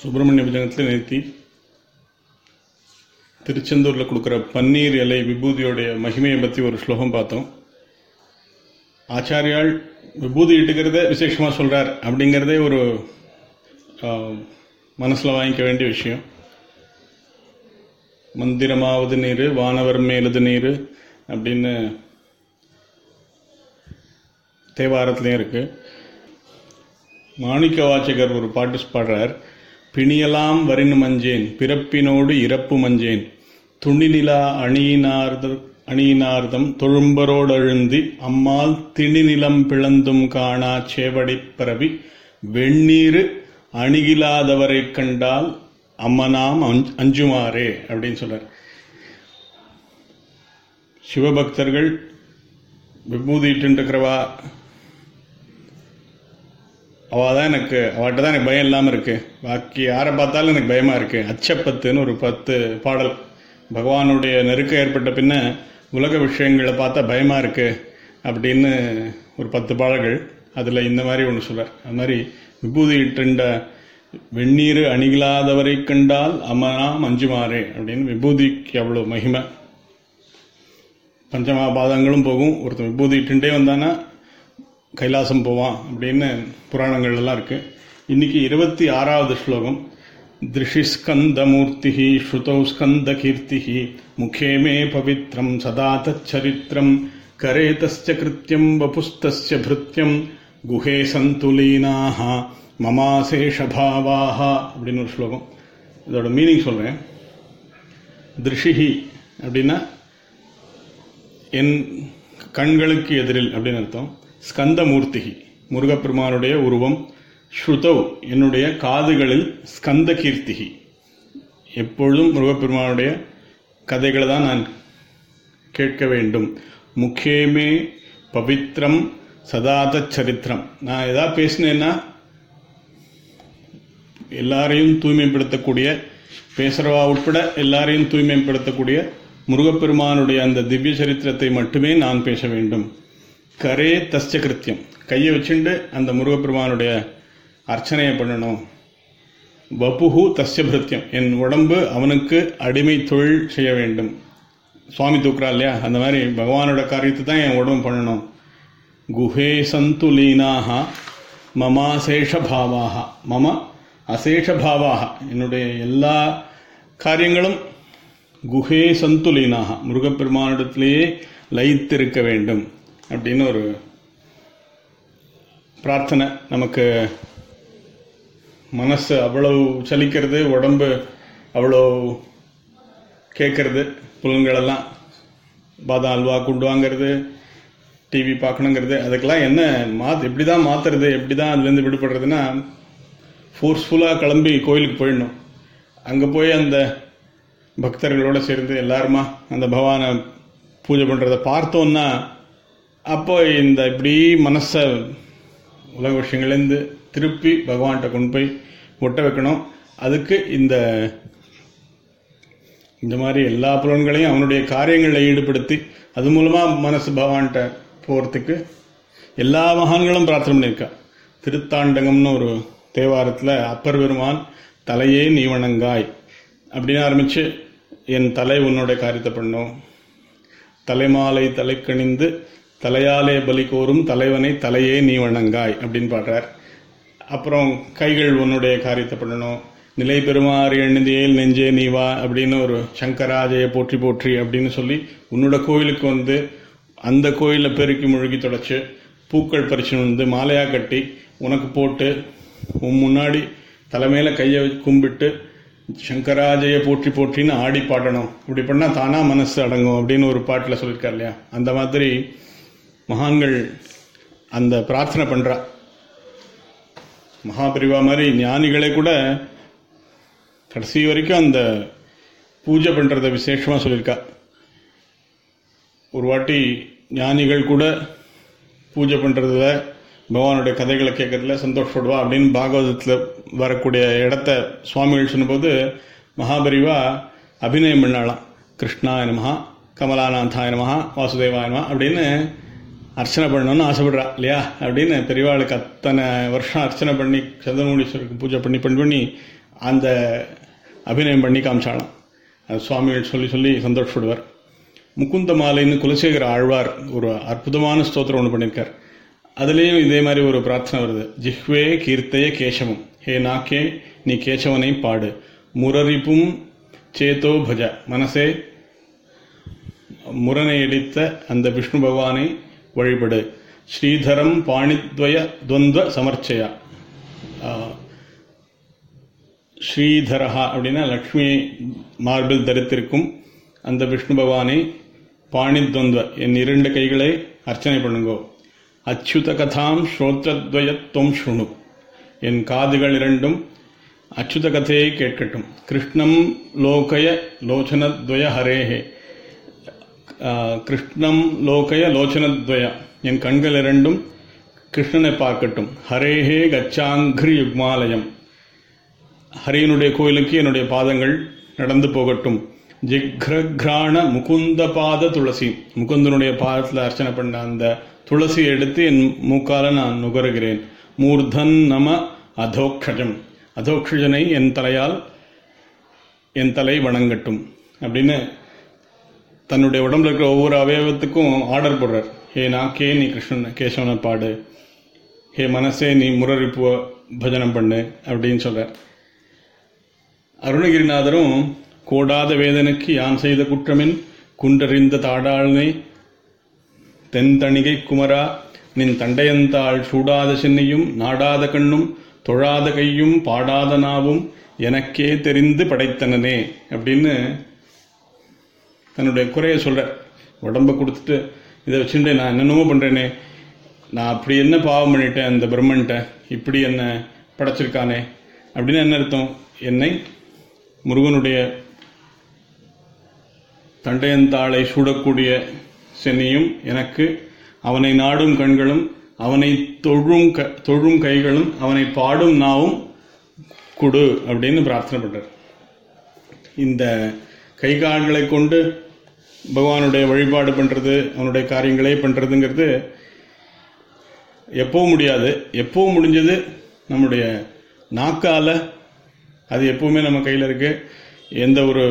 சுப்பிரமணிய புஜங்கத்தில் நிறுத்தி திருச்செந்தூரில் கொடுக்குற பன்னீர் இலை விபூதியோடைய மகிமையை பற்றி ஒரு ஸ்லோகம் பார்த்தோம் ஆச்சாரியால் விபூதி இட்டுக்கிறத விசேஷமாக சொல்கிறார் அப்படிங்கிறதே ஒரு மனசில் வாங்கிக்க வேண்டிய விஷயம் மந்திரமாவது நீர் வானவர் மேலது நீர் அப்படின்னு தேவாரத்துலேயும் இருக்கு மாணிக்க வாச்சகர் ஒரு பாட்டு பாடுறார் பிணியலாம் வரினு மஞ்சேன் பிறப்பினோடு இறப்பு மஞ்சேன் துணிநிலா அணியினார்த அணியினார்தம் தொழும்பரோடழுந்தி அம்மாள் திணிநிலம் பிளந்தும் காணா சேவடி பரவி வெண்ணீரு அணுகிலாதவரை கண்டால் அம்மனாம் அஞ்சுமாறே அப்படின்னு சொல்றார் சிவபக்தர்கள் விபூதிட்டு இருக்கிறவா அவள் தான் எனக்கு அவட்ட தான் எனக்கு பயம் இல்லாமல் இருக்கு பாக்கி யாரை பார்த்தாலும் எனக்கு பயமாக இருக்கு அச்சப்பத்துன்னு ஒரு பத்து பாடல் பகவானுடைய நெருக்கம் ஏற்பட்ட பின்ன உலக விஷயங்களை பார்த்தா பயமாக இருக்கு அப்படின்னு ஒரு பத்து பாடல்கள் அதில் இந்த மாதிரி ஒன்று சொல்றார் அது மாதிரி விபூதி இட்டுண்ட வெந்நீர் அணிகளாதவரை கண்டால் அமனா மஞ்சுமாறே அப்படின்னு விபூதிக்கு அவ்வளோ மகிமை பஞ்சமா பாதங்களும் போகும் ஒருத்தன் விபூதி இட்டுண்டே வந்தானா கைலாசம் போவான் அப்படின்னு புராணங்கள் எல்லாம் இருக்கு இன்னைக்கு இருபத்தி ஆறாவது ஸ்லோகம் திருஷிஸ்கந்தமூர்த்தி ஸ்ருதௌ ஸ்கந்த கீர்த்தி முகே மே பவித்ரம் சதா தச்சரித்திரம் கரே தஸ்ய கிருத்தியம் வபுஸ்தஸ்ய பிருத்தியம் குஹே சந்துலீனாக மமாசேஷபாவாக அப்படின்னு ஒரு ஸ்லோகம் இதோட மீனிங் சொல்றேன் திருஷிஹி அப்படின்னா என் கண்களுக்கு எதிரில் அப்படின்னு அர்த்தம் ஸ்கந்தமூர்த்திகி முருகப்பெருமானுடைய உருவம் ஸ்ருதௌ என்னுடைய காதுகளில் ஸ்கந்த கீர்த்திகி எப்பொழுதும் முருகப்பெருமானுடைய கதைகளை தான் நான் கேட்க வேண்டும் முக்கியமே பவித்ரம் சதாத சரித்திரம் நான் எதாவது பேசினேன்னா எல்லாரையும் தூய்மைப்படுத்தக்கூடிய பேசுறவா உட்பட எல்லாரையும் தூய்மைப்படுத்தக்கூடிய முருகப்பெருமானுடைய அந்த திவ்ய சரித்திரத்தை மட்டுமே நான் பேச வேண்டும் கரே தஸ்ய கிருத்தியம் கையை வச்சுண்டு அந்த முருகப்பெருமானுடைய அர்ச்சனையை பண்ணணும் வபுகு தஸ்ய பிருத்தியம் என் உடம்பு அவனுக்கு அடிமை தொழில் செய்ய வேண்டும் சுவாமி தூக்குறா இல்லையா அந்த மாதிரி பகவானோட காரியத்தை தான் என் உடம்பு பண்ணணும் குஹே சந்துலீனாக மமாசேஷ பாவாக மம அசேஷ பாவாக என்னுடைய எல்லா காரியங்களும் குஹே சந்துலீனாக முருகப்பெருமானிடத்திலேயே லயித்திருக்க வேண்டும் அப்படின்னு ஒரு பிரார்த்தனை நமக்கு மனசு அவ்வளவு சலிக்கிறது உடம்பு அவ்வளோ கேட்கறது புலன்களெல்லாம் பாதாம் அல்வா கொண்டு வாங்கிறது டிவி பார்க்கணுங்கிறது அதுக்கெல்லாம் என்ன மாத் எப்படி தான் மாற்றுறது எப்படி தான் அதுலேருந்து விடுபடுறதுன்னா ஃபோர்ஸ்ஃபுல்லாக கிளம்பி கோயிலுக்கு போயிடணும் அங்கே போய் அந்த பக்தர்களோடு சேர்ந்து எல்லாருமா அந்த பகவானை பூஜை பண்ணுறதை பார்த்தோன்னா அப்போ இந்த இப்படி மனசை உலக விஷயங்கள்லேருந்து திருப்பி பகவான்கிட்ட கொண்டு போய் ஒட்ட வைக்கணும் அதுக்கு இந்த இந்த மாதிரி எல்லா புலன்களையும் அவனுடைய காரியங்களில் ஈடுபடுத்தி அது மூலமாக மனசு பகவான்கிட்ட போகிறதுக்கு எல்லா மகான்களும் பிரார்த்தனை பண்ணியிருக்கா திருத்தாண்டகம்னு ஒரு தேவாரத்தில் அப்பர் பெருமான் தலையே நீ வணங்காய் அப்படின்னு ஆரம்பித்து என் தலை உன்னோட காரியத்தை பண்ணும் தலைமாலை தலைக்கணிந்து தலையாலே பலி கோரும் தலைவனை தலையே நீ வணங்காய் அப்படின்னு பாடுறார் அப்புறம் கைகள் உன்னுடைய காரியத்தை பண்ணணும் நிலை பெருமாறு எண்ணிந்தியேல் நெஞ்சே நீ வா அப்படின்னு ஒரு சங்கராஜய போற்றி போற்றி அப்படின்னு சொல்லி உன்னோட கோயிலுக்கு வந்து அந்த கோயிலில் பெருக்கி முழுகி தொடச்சு பூக்கள் பறிச்சு வந்து மாலையாக கட்டி உனக்கு போட்டு உன் முன்னாடி தலைமையில கையை கும்பிட்டு சங்கராஜய போற்றி போற்றின்னு ஆடி பாடணும் இப்படி பண்ணால் தானா மனசு அடங்கும் அப்படின்னு ஒரு பாட்டில் சொல்லியிருக்கார் இல்லையா அந்த மாதிரி மகான்கள் அந்த பிரார்த்தனை பண்றா மகாபிரிவா மாதிரி ஞானிகளை கூட கடைசி வரைக்கும் அந்த பூஜை பண்றத விசேஷமா சொல்லியிருக்கா ஒரு வாட்டி ஞானிகள் கூட பூஜை பண்றதுல பகவானுடைய கதைகளை கேட்கறதுல சந்தோஷப்படுவா அப்படின்னு பாகவதத்தில் வரக்கூடிய இடத்த சுவாமிகள் சொன்னபோது மகாபரிவா அபிநயம் பண்ணாலாம் கிருஷ்ணாய நமஹா கமலாநாதாய நமஹா வாசுதேவாய நமஹா அப்படின்னு அர்ச்சனை பண்ணணும்னு ஆசைப்படுறா இல்லையா அப்படின்னு பெரியவாளுக்கு அத்தனை வருஷம் அர்ச்சனை பண்ணி சந்திரமூலீஸ்வருக்கு பூஜை பண்ணி பண்ணி பண்ணி அந்த அபிநயம் பண்ணி காமிச்சாலாம் அது சுவாமிகள் சொல்லி சொல்லி சந்தோஷப்படுவார் முகுந்த மாலைன்னு குலசேகர ஆழ்வார் ஒரு அற்புதமான ஸ்தோத்திரம் ஒன்று பண்ணியிருக்கார் அதுலேயும் இதே மாதிரி ஒரு பிரார்த்தனை வருது ஜிஹ்வே கீர்த்தய கேசவம் ஹே நாக்கே நீ கேசவனை பாடு முரரிப்பும் சேதோ பஜ மனசே முரணை அடித்த அந்த விஷ்ணு பகவானை வழிபடு ஸ்ரீதரம் பாணித்வய துவந்த சமர்ச்சயா ஆஹ், ஸ்ரீதரஹா அப்படின்னா லக்ஷ்மி மார்பில் தரித்திருக்கும் அந்த விஷ்ணு பகவானை பாணித்வந்த்வ என் இரண்டு கைகளை அர்ச்சனை பண்ணுங்கோ அச்சுத கதாம் ஸ்ரோத்ரத்வயத்வம் ஸ்ருணு என் காதுகள் இரண்டும் அச்சுத கதையை கேட்கட்டும் கிருஷ்ணம் லோகய லோச்சனத்வய ஹரேஹே ஆஹ், கிருஷ்ணம் லோகய லோச்சனத்வய என் கண்கள் இரண்டும் கிருஷ்ணனை பார்க்கட்டும் ஹரேஹே கச்சாங்கிரி யுக்மாலயம் ஹரியனுடைய கோயிலுக்கு என்னுடைய பாதங்கள் நடந்து போகட்டும் ஜிக்ரக்ராண முகுந்த பாத துளசி முகுந்தனுடைய பாதத்தில் அர்ச்சனை பண்ண அந்த துளசி எடுத்து என் மூக்கால நான் நுகருகிறேன் மூர்தன் நம அதோக்ஷஜம் அதோக்ஷஜனை என் தலையால் என் தலை வணங்கட்டும் அப்படின்னு தன்னுடைய உடம்புல இருக்கிற ஒவ்வொரு அவயவத்துக்கும் ஆர்டர் போடுறார் ஹே நாக்கே நீ கிருஷ்ணன் கேசவனை பாடு ஹே மனசே நீ முரரிப்பு பஜனம் பண்ணு அப்படின்னு சொல்றார் அருணகிரிநாதரும் கோடாத வேதனுக்கு யான் செய்த குற்றமின் குன்றறிந்த தாடாளனை தென்தணிகை குமரா நின் தண்டையந்தாள் சூடாத சென்னையும் நாடாத கண்ணும் தொழாத கையும் பாடாத நாவும் எனக்கே தெரிந்து படைத்தனனே அப்படின்னு தன்னுடைய குறைய சொல்றார் உடம்ப கொடுத்துட்டு இதை வச்சுட்டு நான் என்னென்னமோ பண்றேனே நான் அப்படி என்ன பாவம் பண்ணிட்டேன் அந்த பிரம்மன்ட்ட இப்படி என்ன படைச்சிருக்கானே அப்படின்னு என்ன அர்த்தம் என்னை முருகனுடைய தண்டையந்தாளை சூடக்கூடிய சென்னியும் எனக்கு அவனை நாடும் கண்களும் அவனை தொழும் க தொழும் கைகளும் அவனை பாடும் நாவும் கொடு அப்படின்னு பிரார்த்தனை பண்றார் இந்த கை கால்களை கொண்டு பகவானுடைய வழிபாடு பண்றது அவனுடைய காரியங்களே பண்றதுங்கிறது எப்பவும் முடியாது எப்பவும் முடிஞ்சது நம்முடைய நாக்கால அது எப்பவுமே நம்ம கையில் இருக்கு எந்த ஒரு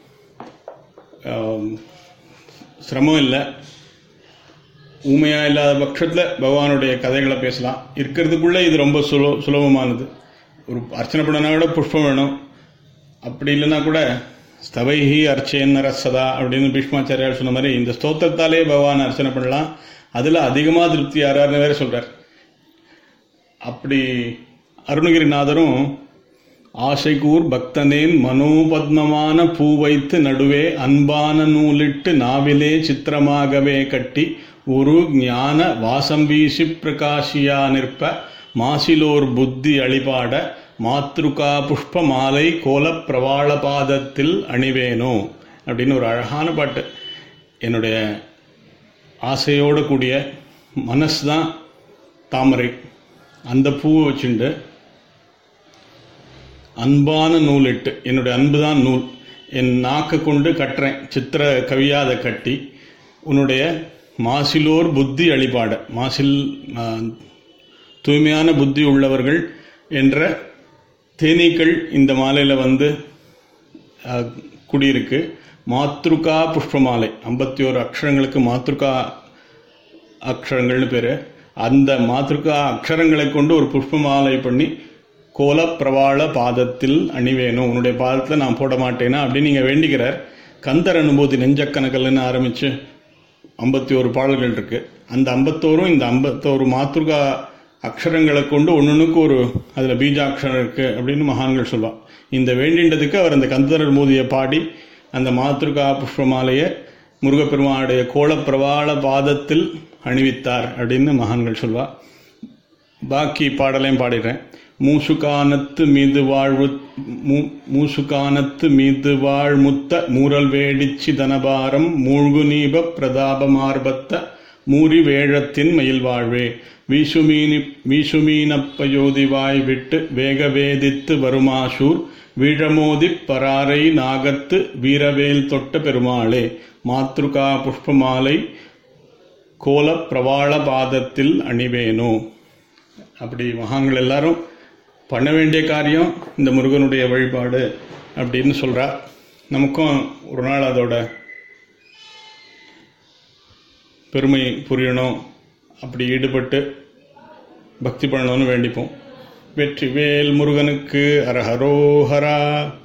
ஆம், சிரமம் இல்லை ஊமையா இல்லாத பட்சத்தில் பகவானுடைய கதைகளை பேசலாம் இருக்கிறதுக்குள்ளே இது ரொம்ப சுல சுலபமானது ஒரு அர்ச்சனை பண்ணனா கூட புஷ்பம் வேணும் அப்படி இல்லைன்னா கூட ஸ்தவைஹி அர்ச்சேன்ன சதா அப்படின்னு பீஷ்மாச்சாரியார் சொன்ன மாதிரி இந்த ஸ்தோத்திரத்தாலே பகவான் அர்ச்சனை பண்ணலாம் அதில் அதிகமாக திருப்தி யாராருன்னு வேற சொல்றார் அப்படி அருணகிரிநாதரும் ஆசைகூர் பக்தனேன் மனோபத்மமான பூ வைத்து நடுவே அன்பான நூலிட்டு நாவிலே சித்திரமாகவே கட்டி ஒரு ஞான வாசம் வீசி பிரகாசியா நிற்ப மாசிலோர் புத்தி அழிபாட மாத்ருகா புஷ்ப மாலை கோல பிரவாள பாதத்தில் அணிவேனோ அப்படின்னு ஒரு அழகான பாட்டு என்னுடைய ஆசையோடு கூடிய மனசு தான் தாமரை அந்த பூவை வச்சுண்டு அன்பான நூலிட்டு என்னுடைய அன்பு தான் நூல் என் நாக்கை கொண்டு கட்டுறேன் சித்திர கவியா அதை கட்டி உன்னுடைய மாசிலோர் புத்தி அழிபாட மாசில் ஆ, தூய்மையான புத்தி உள்ளவர்கள் என்ற தேனீக்கள் இந்த மாலையில் வந்து ஆ, குடியிருக்கு மாத்ருகா புஷ்பமாலை ஐம்பத்தி ஓரு அக்ஷரங்களுக்கு மாத்ருகா அக்ஷரங்கள்னு பேர் அந்த மாத்ருகா அக்ஷரங்களை கொண்டு ஒரு புஷ்பமாலை பண்ணி கோலப்பிரவாள பாதத்தில் அணிவேணும் உன்னுடைய பாதத்தில் நான் போட மாட்டேனா அப்படின்னு நீங்கள் வேண்டிக்கிறார் கந்தர் அனுபூதி நெஞ்சக்கணக்கல்னு ஆரம்பித்து ஐம்பத்தி ஒரு பாடல்கள் இருக்கு அந்த ஐம்பத்தோரும் இந்த ஐம்பத்தோரு மாத்ருகா அக்ஷரங்களை கொண்டு ஒன்னொன்றுக்கு ஒரு அதில் பீஜாட்சரம் இருக்கு அப்படின்னு மகான்கள் சொல்லுவாள் இந்த வேண்டின்றதுக்கு அவர் அந்த கந்தர் அனுபூதியை பாடி அந்த மாத்ருகா புஷ்பமாலையை முருகப்பெருமானுடைய கோலப்பிரவாள பாதத்தில் அணிவித்தார் அப்படின்னு மகான்கள் சொல்வா பாக்கி பாடலையும் பாடிடுறேன் மூசுகானத்து மீது வாழ்வு மூ- மூசுகானத்து மீது வாழ்முத்த மூரல் வேடிச்சி தனபாரம் மூழ்கு நீப பிரதாப மார்பத்த மூரி வேழத்தின் மயில் வாழ்வே வீசுமீனி வீசுமீனப்பயோதி வாய் விட்டு வேக வேதித்து வருமாசூர் வீழமோதிப் பராரை நாகத்து வீரவேல் தொட்ட பெருமாளே மாத்ருகா புஷ்பமாலை கோல பிரவாள பாதத்தில் அணிவேனோ அப்படி மகான்கள் எல்லாரும் பண்ண வேண்டிய காரியம் இந்த முருகனுடைய வழிபாடு அப்படின்னு சொல்றா நமக்கும் ஒரு நாள் அதோட பெருமை புரியணும் அப்படி ஈடுபட்டு பக்தி பண்ணணும்னு வேண்டிப்போம் வெற்றி வேல் முருகனுக்கு அரஹரோஹரா